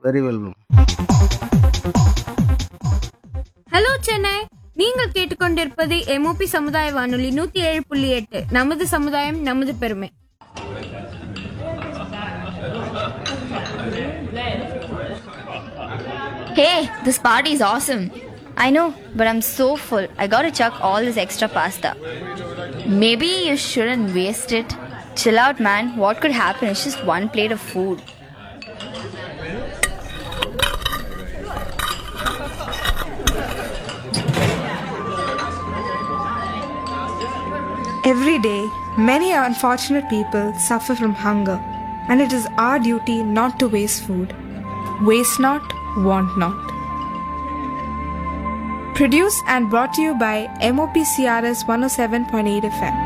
Very well ma'am hello Chennai நீங்கள் கேட்டுக்கொண்டிருப்பது MOP சமுதாய வானொலி நூத்தி ஏழு புள்ளி எட்டு நமது சமுதாயம் நமது பெருமை Hey, this party is awesome. I know, but I'm so full. I gotta chuck all this extra pasta. Maybe you shouldn't waste it. Chill out, man. What could happen? It's just one plate of food. Every day, many unfortunate people suffer from hunger, and it is our duty not to waste food. Waste not, want not. Produced and brought to you by MOPCRS 107.8 FM.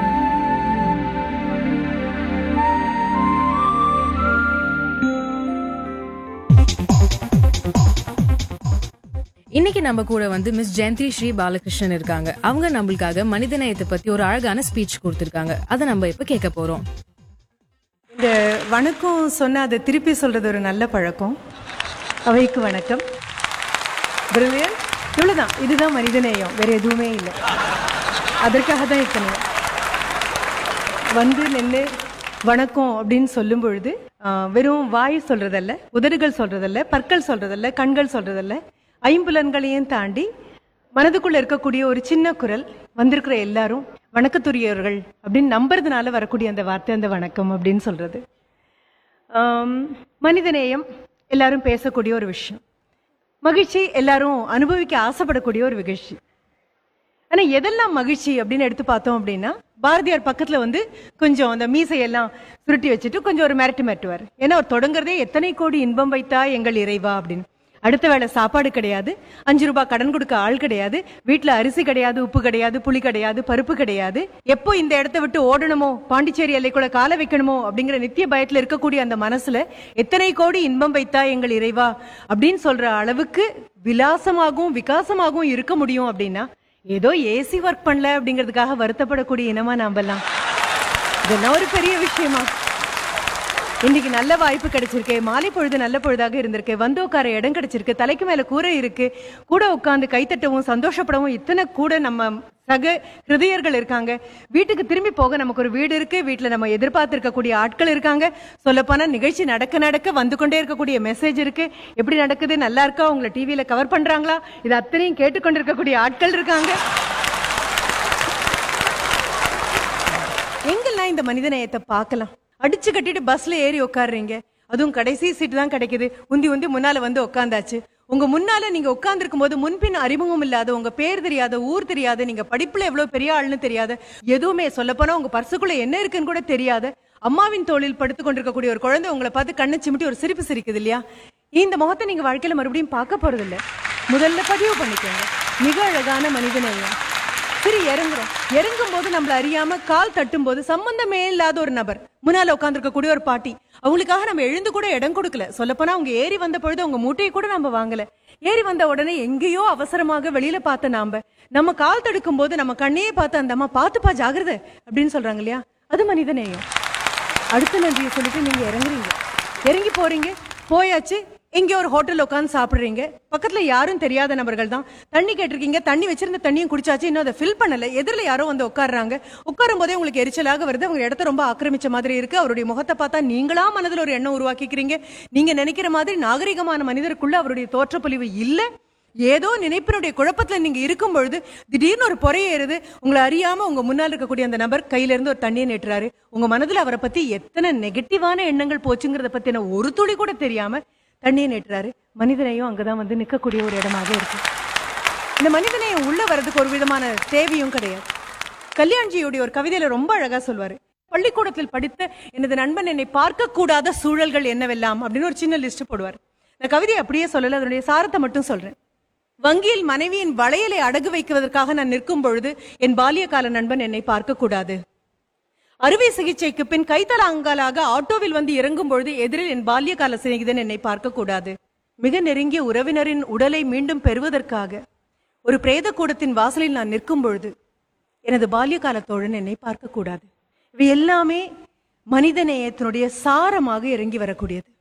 இன்னைக்கு நம்ம கூட வந்து miss Jayanthi Sri Balakrishnan இருக்காங்க அவங்க நம்மளுக்காக மனிதநேயத்தை பத்தி ஒரு அழகான ஸ்பீச் கொடுத்திருக்காங்க அதை நம்ம இப்ப கேட்க போறோம் இந்த வணக்கம் சொன்ன அதை திருப்பி சொல்றது ஒரு நல்ல பழக்கம் அவைக்கு வணக்கம் பிரில்லியன் இவ்வளவுதான் இதுதான் மனிதநேயம் வேற எதுவுமே இல்லை அதற்காக தான் இத்தனை வந்து நின்று வணக்கம் அப்படின்னு சொல்லும் பொழுது ஆ, வெறும் வாய் சொல்றதல்ல உதடுகள் சொல்றதல்ல பற்கள் சொல்றதல்ல கண்கள் சொல்றதல்ல ஐம்புலன்களையும் தாண்டி மனதுக்குள்ள இருக்கக்கூடிய ஒரு சின்ன குரல் வந்திருக்கிற எல்லாரும் வணக்கத்துரியவர்கள் அப்படின்னு நம்புறதுனால வரக்கூடிய அந்த வார்த்தை அந்த வணக்கம் அப்படின்னு சொல்றது ஆம், மனிதநேயம் எல்லாரும் பேசக்கூடிய ஒரு விஷயம் மகிழ்ச்சி எல்லாரும் அனுபவிக்க ஆசைப்படக்கூடிய ஒரு நிகழ்ச்சி ஆனா எதெல்லாம் மகிழ்ச்சி அப்படின்னு எடுத்து பார்த்தோம் அப்படின்னா பாரதியார் பக்கத்துல வந்து கொஞ்சம் அந்த மீசையெல்லாம் சுருட்டி வச்சுட்டு கொஞ்சம் ஒரு மிரட்டு மிரட்டுவார் ஏன்னா அவர் தொடங்குறதே எத்தனை கோடி இன்பம் வைத்தா எங்கள் இறைவா அப்படின்னு அடுத்த வேளை சாப்பாடு கிடையாது அஞ்சு ரூபாய் கடன் கொடுக்க ஆள் கிடையாது வீட்டுல அரிசி கிடையாது உப்பு கிடையாது புளி கிடையாது பருப்பு கிடையாது எப்போ இந்த இடத்த விட்டு ஓடணுமோ பாண்டிச்சேரி எல்லைக்குள்ள காலை வைக்கணுமோ அப்படிங்கிற நித்திய பயத்துல இருக்கக்கூடிய அந்த மனசுல எத்தனை கோடி இன்பம் வைத்தா எங்கள் இறைவா அப்படின்னு சொல்ற அளவுக்கு விலாசமாகவும் விகாசமாகவும் இருக்க முடியும் அப்படின்னா ஏதோ ஏசி ஒர்க் பண்ணல அப்படிங்கிறதுக்காக வருத்தப்படக்கூடிய இனமா நாமெல்லாம் இதெல்லாம் ஒரு பெரிய விஷயமா இன்னைக்கு நல்ல வாய்ப்பு கிடைச்சிருக்கு மாலை பொழுது நல்ல பொழுதாக இருந்திருக்கு வந்து உட்கார இடம் கிடைச்சிருக்கு தலைக்கு மேல கூரை இருக்கு கூட உட்கார்ந்து கைத்தட்டவும் சந்தோஷப்படவும் இத்தனை கூட நம்ம சக ஹிருதயர்கள் இருக்காங்க வீட்டுக்கு திரும்பி போக நமக்கு ஒரு வீடு இருக்கு வீட்டுல நம்ம எதிர்பார்த்து இருக்கக்கூடிய ஆட்கள் இருக்காங்க சொல்லப்போனா நிகழ்ச்சி நடக்க நடக்க வந்து கொண்டே இருக்கக்கூடிய மெசேஜ் இருக்கு எப்படி நடக்குது நல்லா இருக்கா உங்களை டிவியில கவர் பண்றாங்களா இது அத்தனையும் கேட்டுக்கொண்டு இருக்கக்கூடிய ஆட்கள் இருக்காங்க எங்கெல்லாம் இந்த மனித நேயத்தை பார்க்கலாம் அடிச்சு கட்டிட்டு பஸ்ல ஏறி உட்காடுறீங்க அதுவும் கடைசி சீட்டு தான் கிடைக்குது உந்தி உந்தி முன்னால வந்து உட்காந்தாச்சு உங்க முன்னால நீங்க உட்கார்ந்துருக்கும் போது முன்பின் அறிமுகம் இல்லாத உங்க பேர் தெரியாத ஊர் தெரியாத நீங்க படிப்புல எவ்வளவு பெரிய ஆள்னு தெரியாத எதுவுமே சொல்லப்போனா உங்க பர்சுக்குள்ள என்ன இருக்குன்னு கூட தெரியாத அம்மாவின் தோளில் படுத்து கொண்டிருக்கக்கூடிய ஒரு குழந்தை உங்களை பார்த்து கண்ணை சிமிட்டி ஒரு சிரிப்பு சிரிக்குது இல்லையா இந்த முகத்தை நீங்க வாழ்க்கையில மறுபடியும் பார்க்க போறது இல்ல முதல்ல பதிவு பண்ணிக்கோங்க மிக அழகான மனிதநேயம் சரி இறங்குறோம் இறங்கும் போது நம்மள அறியாம கால் தட்டும் போது சம்பந்தமே இல்லாத ஒரு நபர் முன்னால உட்கார்ந்திருக்க கூடிய ஒரு பாட்டி அவங்களுக்காக நம்ம எழுந்து கூட இடம் கொடுக்கல சொல்லப்போனா அவங்க ஏறி வந்த பொழுது அவங்க மூட்டையை கூட நம்ம வாங்கல ஏறி வந்த உடனே எங்கேயோ அவசரமாக வெளியில பார்த்த நாம நம்ம கால் தடுக்கும் போது நம்ம கண்ணையே பார்த்து அந்த அம்மா பாத்துப்பா ஜாகிரதை அப்படின்னு சொல்றாங்க இல்லையா அது மனிதநேயம் அடுத்த நன்றியை சொல்லிட்டு நீங்க இறங்குறீங்க இறங்கி போறீங்க போயாச்சு இங்க ஒரு ஹோட்டல் உட்காந்து சாப்பிடுறீங்க பக்கத்துல யாரும் தெரியாத நபர்கள் தான் தண்ணி கேட்டிருக்கீங்க தண்ணி வச்சிருந்த தண்ணியும் குடிச்சாச்சு இன்னும் அதை ஃபில் பண்ணல எதிரில் யாரோ வந்து உட்காடுறாங்க உட்காரும் போதே உங்களுக்கு எரிச்சலாக வருது அவங்க இடத்த ரொம்ப ஆக்கிரமிச்ச மாதிரி இருக்கு அவருடைய முகத்தை பார்த்தா நீங்களா மனதில் ஒரு எண்ணம் உருவாக்கிக்கிறீங்க நீங்க நினைக்கிற மாதிரி நாகரிகமான மனிதருக்குள்ள அவருடைய தோற்றப்பொலிவு இல்ல ஏதோ நினைப்பினுடைய குழப்பத்துல நீங்க இருக்கும் பொழுது திடீர்னு ஒரு பொறைய ஏறுது உங்களை அறியாம உங்க முன்னால் இருக்கக்கூடிய அந்த நபர் கையில இருந்து ஒரு தண்ணியை நேட்டுறாரு உங்க மனதுல அவரை பத்தி எத்தனை நெகட்டிவான எண்ணங்கள் போச்சுங்கிறத பத்தின ஒரு துளி கூட தெரியாம தண்ணியை நேட்டுறாரு மனிதனையும் அங்கதான் வந்து நிக்கக்கூடிய ஒரு இடமாக இருக்கு இந்த மனிதனையும் உள்ள வர்றதுக்கு ஒரு விதமான தேவையும் கிடையாது கல்யாண்ஜியுடைய ஒரு கவிதையில ரொம்ப அழகா சொல்வாரு பள்ளிக்கூடத்தில் படித்த எனது நண்பன் என்னை பார்க்க கூடாத சூழல்கள் என்னவெல்லாம் அப்படின்னு ஒரு சின்ன லிஸ்ட் போடுவார் இந்த கவிதையை அப்படியே சொல்லல அதனுடைய சாரத்தை மட்டும் சொல்றேன் வங்கியில் மனைவியின் வளையலை அடகு வைக்குவதற்காக நான் நிற்கும் பொழுது என் பால்யகால நண்பன் என்னை பார்க்க கூடாது அறுவை சிகிச்சைக்கு பின் கைத்தலாங்காலாக ஆட்டோவில் வந்து இறங்கும் பொழுது எதிரில் என் பால்யகால சிநேகிதன் என்னை பார்க்க கூடாது மிக நெருங்கிய உறவினரின் உடலை மீண்டும் பெறுவதற்காக ஒரு பிரேத கூடத்தின் வாசலில் நான் நிற்கும் பொழுது எனது பால்யகால தோழன் என்னை பார்க்க கூடாது இவை எல்லாமே மனித நேயத்தினுடைய சாரமாக இறங்கி வரக்கூடியது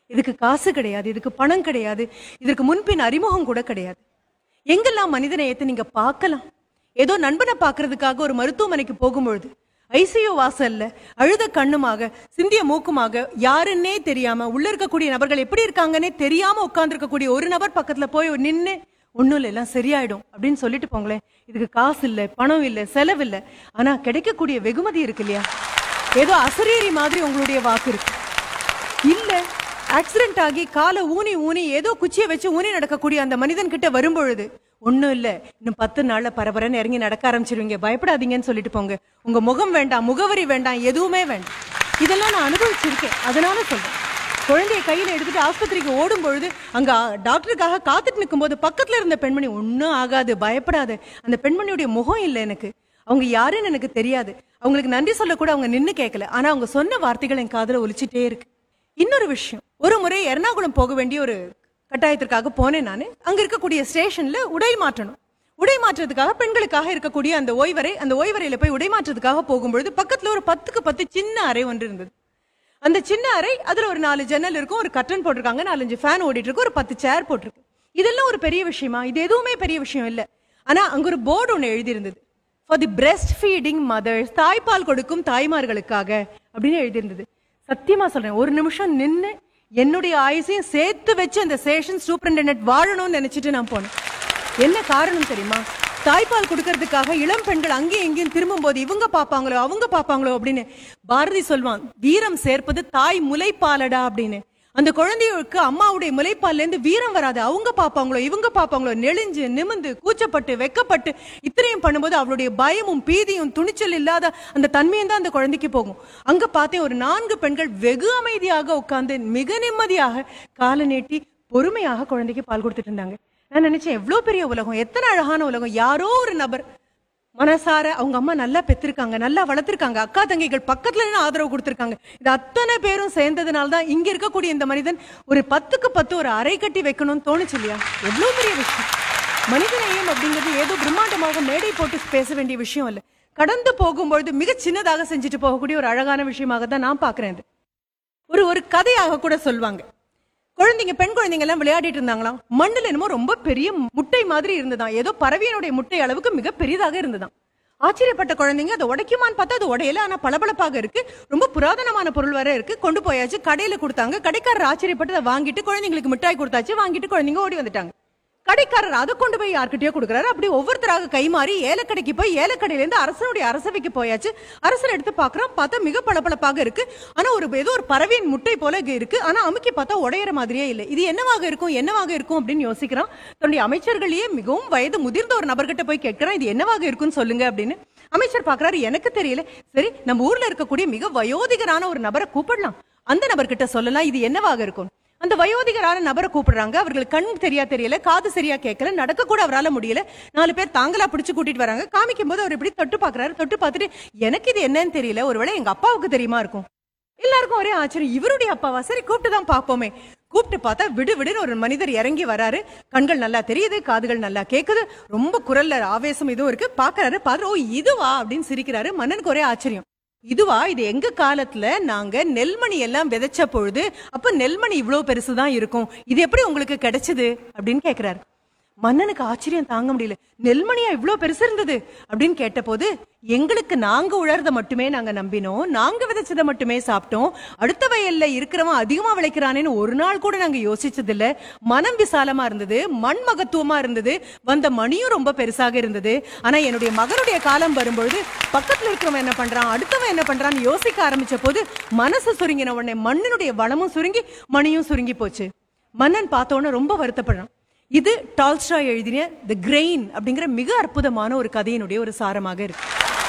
இதுக்கு காசு கிடையாது இதுக்கு பணம் கிடையாது இதற்கு முன்பின் அறிமுகம் கூட கிடையாது எங்கெல்லாம் மனிதநேயத்தை நீங்க பார்க்கலாம் ஏதோ நண்பனை பார்க்கறதுக்காக ஒரு மருத்துவமனைக்கு போகும்பொழுது ஐசியு வாசல்ல அழுத கண்ணுமாக சிந்திய மூக்குமாக யாருன்னே தெரியாம உள்ள இருக்கக்கூடிய நபர்கள் எப்படி இருக்காங்கன்னே தெரியாம உட்கார்ந்து இருக்கக்கூடிய ஒரு நபர் பக்கத்துல போய் நின்னு ஒண்ணும் இல்ல எல்லாம் சரியாயிடும் அப்படின்னு சொல்லிட்டு போங்களேன் இதுக்கு காசு இல்ல பணம் இல்ல செலவு இல்ல ஆனா கிடைக்கக்கூடிய வெகுமதி இருக்கு இல்லையா ஏதோ அசரீரி மாதிரி உங்களுடைய வாக்கு இருக்கு இல்ல ஆக்சிடென்ட் ஆகி காலை ஊனி ஊனி ஏதோ குச்சியை வச்சு ஊனி நடக்கக்கூடிய அந்த மனிதன் கிட்ட வரும்பொழுது ஒண்ணும் இல்ல இன்னும் பத்து நாள்ல பரபரன்னு இறங்கி நடக்க ஆரம்பிச்சிருவீங்க பயப்படாதீங்கன்னு சொல்லிட்டு போங்க உங்க முகம் வேண்டாம் முகவரி வேண்டாம் எதுவுமே வேண்டாம் இதெல்லாம் நான் அனுபவிச்சிருக்கேன் அதனால சொல்றேன் குழந்தைய கையில எடுத்துட்டு ஆஸ்பத்திரிக்கு ஓடும் பொழுது அங்க டாக்டருக்காக காத்துட்டு நிற்கும்போது பக்கத்துல இருந்த பெண்மணி ஒன்னும் ஆகாது பயப்படாது அந்த பெண்மணியுடைய முகம் இல்ல எனக்கு அவங்க யாருன்னு எனக்கு தெரியாது அவங்களுக்கு நன்றி சொல்ல கூட அவங்க நின்னு கேட்கல ஆனா அவங்க சொன்ன வார்த்தைகள் என் காதுல ஒலிச்சிட்டே இருக்கு இன்னொரு விஷயம் ஒரு முறை எர்ணாகுளம் போக வேண்டிய ஒரு கட்டாயத்திற்காக போனேன் நான் அங்க இருக்கக்கூடிய ஸ்டேஷன்ல உடை மாற்றணும் உடை மாற்றத்துக்காக பெண்களுக்காக இருக்கக்கூடிய அந்த ஓய்வறை அந்த ஓய்வறையில போய் உடை மாற்றத்துக்காக போகும்பொழுது பக்கத்துல ஒரு பத்துக்கு பத்து சின்ன அறை ஒன்று இருந்தது அந்த சின்ன அறை அதுல ஒரு நாலு ஜன்னல் இருக்கும் ஒரு கர்டன் போட்டிருக்காங்க நாலஞ்சு ஃபேன் ஓடிட்டு இருக்கு ஒரு பத்து சேர் போட்டிருக்கு இதெல்லாம் ஒரு பெரிய விஷயமா இது எதுவுமே பெரிய விஷயம் இல்ல ஆனா அங்க ஒரு போர்டு ஒன்று எழுதி இருந்தது for the breast feeding mothers தாய்ப்பால் கொடுக்கும் தாய்மார்களுக்காக அப்படின்னு எழுதியிருந்தது சத்தியமா சொல்றேன் ஒரு நிமிஷம் நின்னு என்னுடைய ஆயுசையும் சேர்த்து வச்சு அந்த ஸ்டேஷன் சூப்பரிண்டென்டென்ட் வாழணும்னு நினைச்சிட்டு நான் போனேன் என்ன காரணம் தெரியுமா தாய்ப்பால் கொடுக்கறதுக்காக இளம் பெண்கள் அங்கேயும் இங்கேயும் திரும்பும் போது இவங்க பாப்பாங்களோ அவங்க பாப்பாங்களோ அப்படின்னு பாரதி சொல்வான் வீரம் சேர்ப்பது தாய் முலைப்பாலடா அப்படின்னு அந்த குழந்தைகளுக்கு அம்மாவுடைய முலைப்பால்ல இருந்து வீரம் வராது அவங்க பாப்பாங்களோ இவங்க பாப்பாங்களோ நெளிஞ்சு நிமிந்து கூச்சப்பட்டு வெக்கப்பட்டு இத்தனையும் பண்ணும்போது அவளுடைய பயமும் பீதியும் துணிச்சல் இல்லாத அந்த தன்மையும் தான் அந்த குழந்தைக்கு போகும் அங்க பார்த்தேன் ஒரு நான்கு பெண்கள் வெகு அமைதியாக உட்கார்ந்து மிக நிம்மதியாக காலை நீட்டி பொறுமையாக குழந்தைக்கு பால் கொடுத்துட்டு இருந்தாங்க நான் நினைச்சேன் எவ்வளவு பெரிய உலகம் எத்தனை அழகான உலகம் யாரோ ஒரு நபர் மனசார அவங்க அம்மா நல்லா பெத்திருக்காங்க நல்லா வளர்த்திருக்காங்க அக்கா தங்கைகள் பக்கத்துல நின்னு ஆதரவு கொடுத்திருக்காங்க இது அத்தனை பேரும் சேர்ந்ததுனால தான் இங்க இருக்கக்கூடிய இந்த மனிதன் ஒரு பத்துக்கு பத்து ஒரு அறை கட்டி வைக்கணும்னு தோணுச்சு இல்லையா எவ்வளவு பெரிய விஷயம் மனிதநேயம் அப்படிங்கிறது ஏதோ பிரம்மாண்டமாக மேடை போட்டு பேச வேண்டிய விஷயம் இல்ல கடந்து போகும்பொழுது மிக சின்னதாக செஞ்சுட்டு போகக்கூடிய ஒரு அழகான விஷயமாக தான் நான் பாக்குறேன் இது ஒரு ஒரு கதையாக கூட சொல்லுவாங்க குழந்தைங்க பெண் குழந்தைங்க எல்லாம் விளையாடிட்டு இருந்தாங்களாம் மண்ணுல என்னமோ ரொம்ப பெரிய முட்டை மாதிரி இருந்ததாம் ஏதோ பறவையினுடைய முட்டை அளவுக்கு மிக பெரிதாக இருந்ததாம் ஆச்சரியப்பட்ட குழந்தைங்க அதை உடைக்குமான்னு பார்த்தா அது உடையல ஆனா பளபளப்பாக இருக்கு ரொம்ப புராதனமான பொருள் வேற இருக்கு கொண்டு போயாச்சு கடையில கொடுத்தாங்க கடைக்காரர் ஆச்சரியப்பட்டு அதை வாங்கிட்டு குழந்தைங்களுக்கு மிட்டாய் கொடுத்தாச்சு வாங்கிட்டு குழந்தைங்க ஓடி வந்துட்டாங்க கடைக்காரர் அதை கொண்டு போய் யார்கிட்டயோ கொடுக்குறாரு அப்படி ஒவ்வொருத்தராக கைமாறி ஏலக்கடைக்கு போய் ஏலக்கடையில இருந்து அரசனுடைய அரசவைக்கு போயாச்சு அரசர் எடுத்து பார்க்கறான் பார்த்தா மிக பளபளப்பாக இருக்கு ஆனா ஒரு ஏதோ ஒரு பறவையின் முட்டை போல இங்க இருக்கு ஆனா அமுக்கி பார்த்தா உடையற மாதிரியே இல்லை இது என்னவாக இருக்கும் என்னவாக இருக்கும் அப்படின்னு யோசிக்கிறான் தன்னுடைய அமைச்சர்களையே மிகவும் வயது முதிர்ந்த ஒரு நபர்கிட்ட போய் கேட்கிறான் இது என்னவாக இருக்குன்னு சொல்லுங்க அப்படின்னு அமைச்சர் பார்க்கறாரு எனக்கு தெரியல சரி நம்ம ஊர்ல இருக்கக்கூடிய மிக வயோதிகரான ஒரு நபரை கூப்பிடலாம் அந்த நபர்கிட்ட சொல்லலாம் இது என்னவாக இருக்கும் அந்த வயோதிகரான நபரை கூப்பிடுறாங்க அவர்களுக்கு கண் சரியா தெரியல காது சரியா கேட்கல நடக்க கூட அவரால முடியல நாலு பேர் தாங்களா பிடிச்சு கூட்டிட்டு வராங்க காமிக்கும் போது அவர் இப்படி தொட்டு பாக்குறாரு தொட்டு பார்த்துட்டு எனக்கு இது என்னன்னு தெரியல ஒருவேளை எங்க அப்பாவுக்கு தெரியுமா இருக்கும் எல்லாருக்கும் ஒரே ஆச்சரியம் இவருடைய அப்பாவா சரி கூப்பிட்டு தான் பாப்போமே கூப்பிட்டு பார்த்தா விடு விடுன்னு ஒரு மனிதர் இறங்கி வராரு கண்கள் நல்லா தெரியுது காதுகள் நல்லா கேக்குது ரொம்ப குரல்ல ஆவேசம் இதுவும் இருக்கு பாக்குறாரு பார்த்து ஓ இதுவா அப்படின்னு சிரிக்கிறாரு மன்னனுக்கு ஒரே ஆச்சரியம் இதுவா இது எங்க காலத்துல நாங்க நெல்மணி எல்லாம் விதைச்ச பொழுது அப்ப நெல்மணி இவ்வளவு பெருசுதான் இருக்கும் இது எப்படி உங்களுக்கு கிடைச்சது அப்படின்னு கேக்குறாரு மன்னனுக்கு ஆச்சரியம் தாங்க முடியல நெல்மணியா இவ்ளோ பெருசு இருந்தது அப்படின்னு கேட்டபோது எங்களுக்கு நாங்க உழறத மட்டுமே நாங்க நம்பினோம் நாங்க விதைச்சதை மட்டுமே சாப்பிட்டோம் அடுத்த வயல்ல இருக்கிறவன் அதிகமா விளைக்கிறானேன்னு ஒரு நாள் கூட நாங்க யோசிச்சது இல்ல மனம் விசாலமா இருந்தது மண் மகத்துவமா இருந்தது வந்த மணியும் ரொம்ப பெருசாக இருந்தது ஆனா என்னுடைய மகனுடைய காலம் வரும்பொழுது பக்கத்துல இருக்கிறவன் என்ன பண்றான் அடுத்தவன் என்ன பண்றான்னு யோசிக்க ஆரம்பிச்ச போது மனசு சுருங்கின உடனே மண்ணினுடைய வளமும் சுருங்கி மணியும் சுருங்கி போச்சு மன்னன் பார்த்தோன்னே ரொம்ப வருத்தப்படுறான் இது டால்ஸ்டாய் எழுதின தி கிரெயின் அப்படிங்கிற மிக அற்புதமான ஒரு கதையினுடைய ஒரு சாரமாக இருக்கு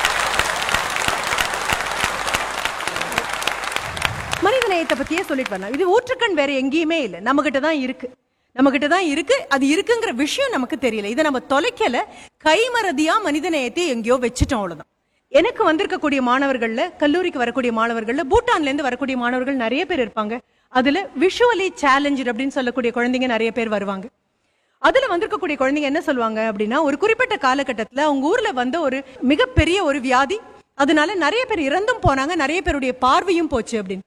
மனிதநேயத்தை பத்தியே சொல்லிட்டு வரலாம் இது ஊற்றுக்கண் வேற எங்கேயுமே இல்லை நம்ம கிட்ட தான் இருக்கு நம்ம கிட்ட தான் இருக்கு அது இருக்குங்கிற விஷயம் நமக்கு தெரியல இதை நம்ம தொலைக்கல கைமறதியா மனிதநேயத்தை எங்கேயோ வச்சுட்டோம் அவ்வளவுதான் எனக்கு வந்திருக்கக்கூடிய மாணவர்கள்ல கல்லூரிக்கு வரக்கூடிய மாணவர்கள்ல பூட்டான்ல இருந்து வரக்கூடிய மாணவர்கள் நிறைய பேர் இருப்பாங்க அதுல விஷுவலி சேலஞ்சு அப்படின்னு சொல்லக்கூடிய குழந்தைங்க நிறைய பேர் வருவாங்க அதுல வந்திருக்கக்கூடிய குழந்தைங்க என்ன சொல்லுவாங்க அப்படின்னா ஒரு குறிப்பிட்ட காலகட்டத்துல அவங்க ஊர்ல வந்த ஒரு மிகப்பெரிய ஒரு வியாதி அதனால நிறைய பேர் இறந்தும் போனாங்க நிறைய பேருடைய பார்வையும் போச்சு அப்படின்னு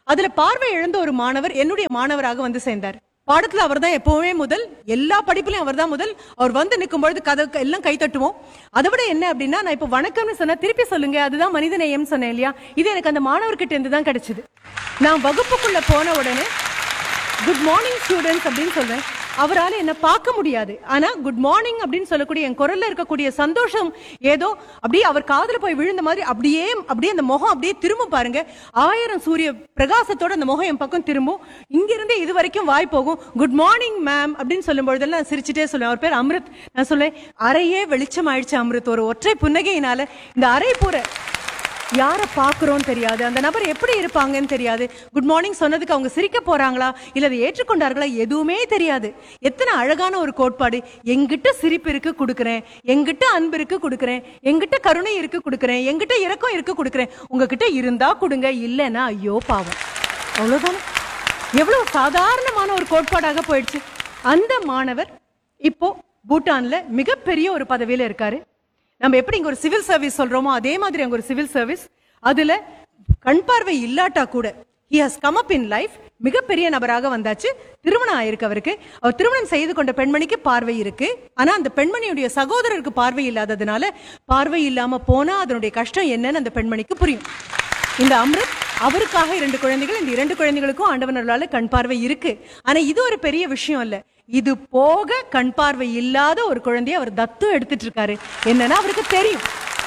அதுல பார்வை இழந்த ஒரு மாணவர் என்னுடைய மாணவராக வந்து சேர்ந்தார் பாடத்துல அவர் தான் எப்பவுமே முதல் எல்லா படிப்புலயும் அவர் தான் முதல் அவர் வந்து நிற்கும் பொழுது கதை எல்லாம் கை தட்டுவோம் அதை விட என்ன அப்படின்னா நான் இப்ப வணக்கம்னு சொன்னா திருப்பி சொல்லுங்க அதுதான் மனித நேயம் சொன்னேன் இல்லையா இது எனக்கு அந்த மாணவர்கிட்ட இருந்து தான் கிடைச்சது நான் வகுப்புக்குள்ள போன உடனே குட் மார்னிங் ஸ்டூடெண்ட்ஸ் அப்படின்னு சொல்றேன் அவரால் என்ன பார்க்க முடியாது ஆனா குட் மார்னிங் அப்படின்னு சொல்லக்கூடிய என் குரல்ல இருக்கக்கூடிய சந்தோஷம் ஏதோ அப்படியே அவர் காதுல போய் விழுந்த மாதிரி அப்படியே அப்படியே அந்த முகம் அப்படியே திரும்ப பாருங்க ஆயிரம் சூரிய பிரகாசத்தோட அந்த முகம் என் பக்கம் திரும்பும் இங்கிருந்தே இது வரைக்கும் வாய் போகும் குட் மார்னிங் மேம் அப்படின்னு சொல்லும் பொழுதெல்லாம் நான் சிரிச்சுட்டே சொல்லுவேன் அவர் பேர் அமிர்த் நான் சொல்லுவேன் அறையே வெளிச்சம் ஆயிடுச்சு அமிர்த் ஒரு ஒற்றை புன்னகையினால இந்த அறை பூர யாரை பார்க்குறோம் தெரியாது அந்த நபர் எப்படி இருப்பாங்கன்னு தெரியாது குட் மார்னிங் சொன்னதுக்கு அவங்க சிரிக்க போறாங்களா இல்ல அதை ஏற்றுக்கொண்டார்களா எதுவுமே தெரியாது எத்தனை அழகான ஒரு கோட்பாடு எங்கிட்ட சிரிப்பு இருக்கு கொடுக்குறேன் எங்கிட்ட அன்பு இருக்கு கொடுக்குறேன் எங்கிட்ட கருணை இருக்கு கொடுக்குறேன் எங்கிட்ட இரக்கம் இருக்கு கொடுக்குறேன் உங்ககிட்ட இருந்தா கொடுங்க இல்லைன்னா ஐயோ பாவம் அவ்வளவுதானே எவ்வளவு சாதாரணமான ஒரு கோட்பாடாக போயிடுச்சு அந்த மாணவர் இப்போ பூட்டான்ல மிகப்பெரிய ஒரு பதவியில இருக்காரு நம்ம எப்படி இங்க ஒரு சிவில் சர்வீஸ் சொல்றோமோ அதே மாதிரி அங்க ஒரு சிவில் சர்வீஸ் அதுல கண் பார்வை இல்லாட்டா கூட he has come up in life மிகப்பெரிய நபராக வந்தாச்சு திருமணம் ஆயிருக்கு அவருக்கு அவர் திருமணம் செய்து கொண்ட பெண்மணிக்கு பார்வை இருக்கு ஆனா அந்த பெண்மணியுடைய சகோதரருக்கு பார்வை இல்லாததுனால பார்வை இல்லாம போனா அதனுடைய கஷ்டம் என்னன்னு அந்த பெண்மணிக்கு புரியும் இந்த அம்ருத் அவருக்காக இரண்டு குழந்தைகள் இந்த இரண்டு குழந்தைகளுக்கும் ஆண்டவனர்களால கண் பார்வை இருக்கு ஆனா இது ஒரு பெரிய விஷயம் இல்ல இது போக கண் பார்வை இல்லாத ஒரு குழந்தைய அவர் தத்து எடுத்துட்டு இருக்காரு என்னன்னா அவருக்கு தெரியும்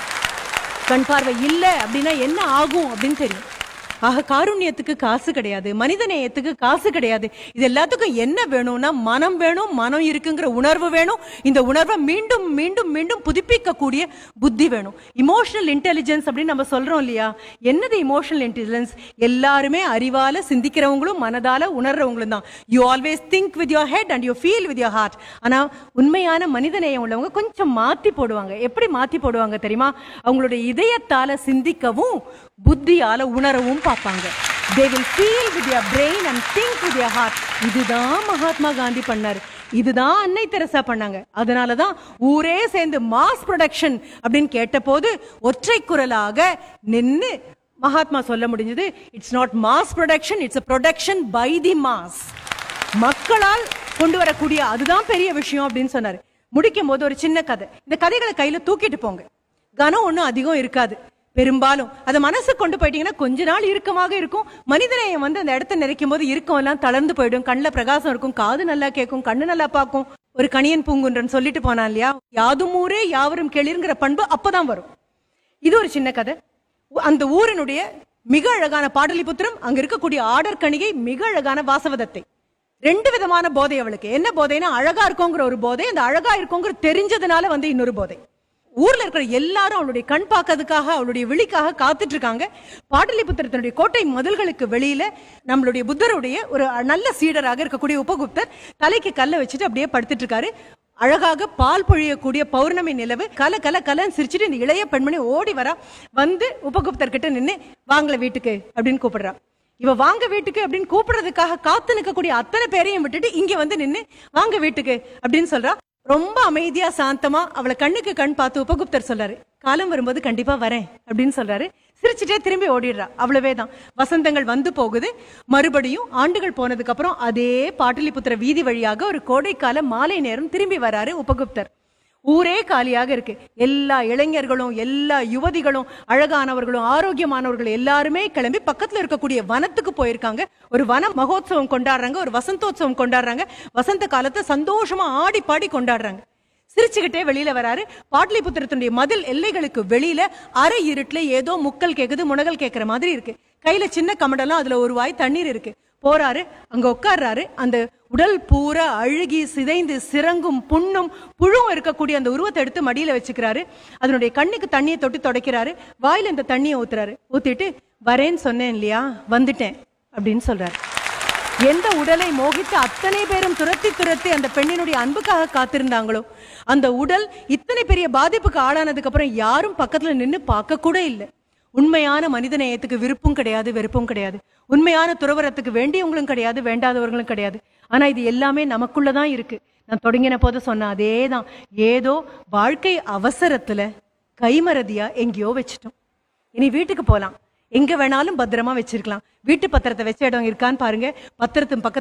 கண் பார்வை இல்ல அப்படின்னா என்ன ஆகும் அப்படின்னு தெரியும் ஆக காருண்யத்துக்கு காசு கிடையாது மனித நேயத்துக்கு காசு கிடையாது இது எல்லாத்துக்கும் என்ன வேணும்னா மனம் வேணும் மனம் இருக்குங்கிற உணர்வு வேணும் இந்த உணர்வை மீண்டும் மீண்டும் மீண்டும் புதுப்பிக்கக்கூடிய புத்தி வேணும் இமோஷனல் இன்டெலிஜென்ஸ் அப்படின்னு நம்ம சொல்றோம் இல்லையா என்னது இமோஷனல் இன்டெலிஜென்ஸ் எல்லாருமே அறிவால சிந்திக்கிறவங்களும் மனதால உணர்றவங்களும் தான் you always think with your head and you feel with your heart ஆனா உண்மையான மனித நேயம் உள்ளவங்க கொஞ்சம் மாத்தி போடுவாங்க எப்படி மாத்தி போடுவாங்க தெரியுமா அவங்களுடைய இதயத்தால சிந்திக்கவும் புத்தியால உணரவும் பார்ப்பாங்க they will feel with your brain and think with your heart இதுதான் மகாத்மா காந்தி பண்ணாரு இதுதான் அன்னை தெரசா பண்ணாங்க அதனாலதான் ஊரே சேர்ந்து மாஸ் ப்ரொடக்ஷன் அப்படின்னு கேட்டபோது ஒற்றை குரலாக நின்னு மகாத்மா சொல்ல முடிஞ்சது it's not mass production it's a production by the mass மக்களால் கொண்டு வரக்கூடிய அதுதான் பெரிய விஷயம் அப்படின்னு சொன்னாரு முடிக்கும் போது ஒரு சின்ன கதை இந்த கதைகளை கையில தூக்கிட்டு போங்க கனம் ஒண்ணும் அதிகம் இருக்காது பெரும்பாலும் அதை மனசு கொண்டு போயிட்டீங்கன்னா கொஞ்ச நாள் இறுக்கமாக இருக்கும் மனிதநேயம் வந்து அந்த இடத்த நிறைக்கும் போது இறுக்கம் எல்லாம் தளர்ந்து போயிடும் கண்ணுல பிரகாசம் இருக்கும் காது நல்லா கேட்கும் கண்ணு நல்லா பார்க்கும் ஒரு கணியன் பூங்குன்றன் சொல்லிட்டு போனான் இல்லையா யாதும் ஊரே யாவரும் கேளிருங்கிற பண்பு அப்பதான் வரும் இது ஒரு சின்ன கதை அந்த ஊரினுடைய மிக அழகான பாடலிபுத்திரம் அங்க இருக்கக்கூடிய ஆடர் கணிகை மிக அழகான வாசவதத்தை ரெண்டு விதமான போதை அவளுக்கு என்ன போதைனா அழகா இருக்கோங்கிற ஒரு போதை அந்த அழகா இருக்கோங்கிற தெரிஞ்சதுனால வந்து இன்னொரு போதை ஊர்ல இருக்கிற எல்லாரும் அவளுடைய கண் பார்க்கறதுக்காக அவளுடைய விழிக்காக காத்துட்டு இருக்காங்க பாடலிபுத்திரத்தினுடைய கோட்டை மதில்களுக்கு வெளியில நம்மளுடைய புத்தருடைய ஒரு நல்ல சீடராக இருக்கக்கூடிய உபகுப்தர் தலைக்கு கல்ல வச்சுட்டு அப்படியே படுத்துட்டு இருக்காரு அழகாக பால் பொழியக்கூடிய பௌர்ணமி நிலவு கல கல கலன்னு சிரிச்சுட்டு இந்த இளைய பெண்மணி ஓடி வரா வந்து உபகுப்தர் கிட்ட நின்னு வாங்கல வீட்டுக்கு அப்படின்னு கூப்பிடுறா இவ வாங்க வீட்டுக்கு அப்படின்னு கூப்பிடுறதுக்காக காத்து நிற்கக்கூடிய அத்தனை பேரையும் விட்டுட்டு இங்க வந்து நின்னு வாங்க வீட்டுக்கு அப்படின்னு சொல்றா ரொம்ப அமைதியா சாந்தமா அவளை கண்ணுக்கு கண் பார்த்து உபகுப்தர் சொல்றாரு காலம் வரும்போது கண்டிப்பா வரேன் அப்படின்னு சொல்றாரு சிரிச்சுட்டே திரும்பி ஓடிடுறா அவ்வளவே தான் வசந்தங்கள் வந்து போகுது மறுபடியும் ஆண்டுகள் போனதுக்கு அப்புறம் அதே பாட்டலிபுத்திர வீதி வழியாக ஒரு கோடைக்கால மாலை நேரம் திரும்பி வராரு உபகுப்தர் ஊரே காலியாக இருக்கு எல்லா இளைஞர்களும் எல்லா யுவதிகளும் அழகானவர்களும் ஆரோக்கியமானவர்களும் எல்லாருமே கிளம்பி பக்கத்துல இருக்கக்கூடிய வனத்துக்கு போயிருக்காங்க ஒரு வன மகோத்சவம் கொண்டாடுறாங்க ஒரு வசந்தோத்சவம் கொண்டாடுறாங்க வசந்த காலத்தை சந்தோஷமா ஆடி பாடி கொண்டாடுறாங்க சிரிச்சுக்கிட்டே வெளியில வராரு பாட்லிபுத்திரத்தினுடைய மதில் எல்லைகளுக்கு வெளியில அரை இருட்டுல ஏதோ முக்கல் கேக்குது முனகல் கேக்குற மாதிரி இருக்கு கையில சின்ன கமண்டலம் அதுல ஒரு வாய் தண்ணீர் இருக்கு போறாரு அங்க உட்கார்றாரு அந்த உடல் பூரா அழுகி சிதைந்து சிறங்கும் புண்ணும் புழுவும் இருக்கக்கூடிய அந்த உருவத்தை எடுத்து மடியில வச்சுக்கிறாரு அதனுடைய கண்ணுக்கு தண்ணியை தொட்டு துடைக்கிறாரு வாயில இந்த தண்ணியை ஊத்துறாரு ஊத்திட்டு வரேன்னு சொன்னேன் இல்லையா வந்துட்டேன் அப்படின்னு சொல்றாரு எந்த உடலை மோகித்து அத்தனை பேரும் துரத்தி துரத்தி அந்த பெண்ணினுடைய அன்புக்காக காத்திருந்தாங்களோ அந்த உடல் இத்தனை பெரிய பாதிப்புக்கு ஆளானதுக்கு அப்புறம் யாரும் பக்கத்துல நின்னு பார்க்க கூட இல்லை உண்மையான மனித நேயத்துக்கு விருப்பும் கிடையாது வெறுப்பும் கிடையாது உண்மையான துறவரத்துக்கு வேண்டியவங்களும் கிடையாது வேண்டாதவர்களும் கிடையாது ஆனா இது எல்லாமே நமக்குள்ளதான் இருக்கு நான் தொடங்கின போது சொன்ன அதே தான் ஏதோ வாழ்க்கை அவசரத்துல கைமறதியா எங்கேயோ வச்சுட்டோம் இனி வீட்டுக்கு போலாம் எங்க வேணாலும் பத்திரமா வச்சிருக்கலாம் வீட்டு பத்திரத்தை வச்ச இடம் இருக்கான்னு பாருங்க பத்திரத்தின் பக்கத்துல